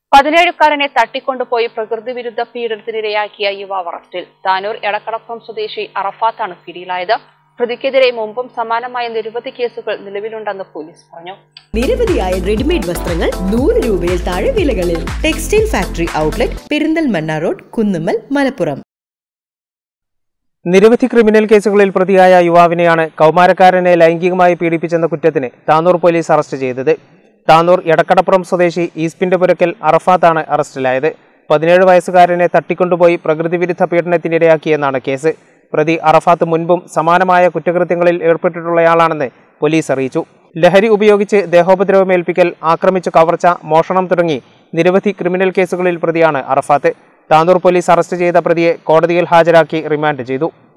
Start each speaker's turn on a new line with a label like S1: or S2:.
S1: പതിനേഴുകാരനെ തട്ടിക്കൊണ്ടുപോയി പ്രകൃതി വിരുദ്ധ പീഡനത്തിനിരയാക്കിയ യുവാവ് അറസ്റ്റിൽ താനൂർ എടക്കടപ്പുറം സ്വദേശി അറഫാത്താണ് പിടിയിലായത് പ്രതിക്കെതിരെ മുമ്പും സമാനമായ നിരവധി കേസുകൾ നിലവിലുണ്ടെന്ന് പോലീസ് പറഞ്ഞു
S2: നിരവധിയായ റെഡിമെയ്ഡ് വസ്ത്രങ്ങൾ നൂറ് രൂപയിൽ താഴെ വിലകളിൽ textile factory outlet Perinthalmanna road Kunnummal Malappuram
S3: നിരവധി ക്രിമിനൽ കേസുകളിൽ പ്രതിയായ യുവാവിനെയാണ് കൗമാരക്കാരനെ ലൈംഗികമായി പീഡിപ്പിച്ചെന്ന കുറ്റത്തിന് താനൂർ പോലീസ് അറസ്റ്റ് ചെയ്തത് താനൂർ എടക്കടപ്പുറം സ്വദേശി ഈസ്പിന്റെ പുരക്കൽ അറഫാത്താണ് അറസ്റ്റിലായത് പതിനേഴ് വയസ്സുകാരനെ തട്ടിക്കൊണ്ടുപോയി പ്രകൃതിവിരുദ്ധ പീഡനത്തിനിരയാക്കിയെന്നാണ് കേസ് പ്രതി അറഫാത്ത് മുൻപും സമാനമായ കുറ്റകൃത്യങ്ങളിൽ ഏർപ്പെട്ടിട്ടുള്ളയാളാണെന്ന് പോലീസ് അറിയിച്ചു ലഹരി ഉപയോഗിച്ച് ദേഹോപദ്രവമേൽപ്പിക്കൽ ആക്രമിച്ചു കവർച്ച മോഷണം തുടങ്ങി നിരവധി ക്രിമിനൽ കേസുകളിൽ പ്രതിയാണ് അറഫാത്ത് താനൂർ പോലീസ് അറസ്റ്റ് ചെയ്ത പ്രതിയെ കോടതിയിൽ ഹാജരാക്കി റിമാൻഡ് ചെയ്തു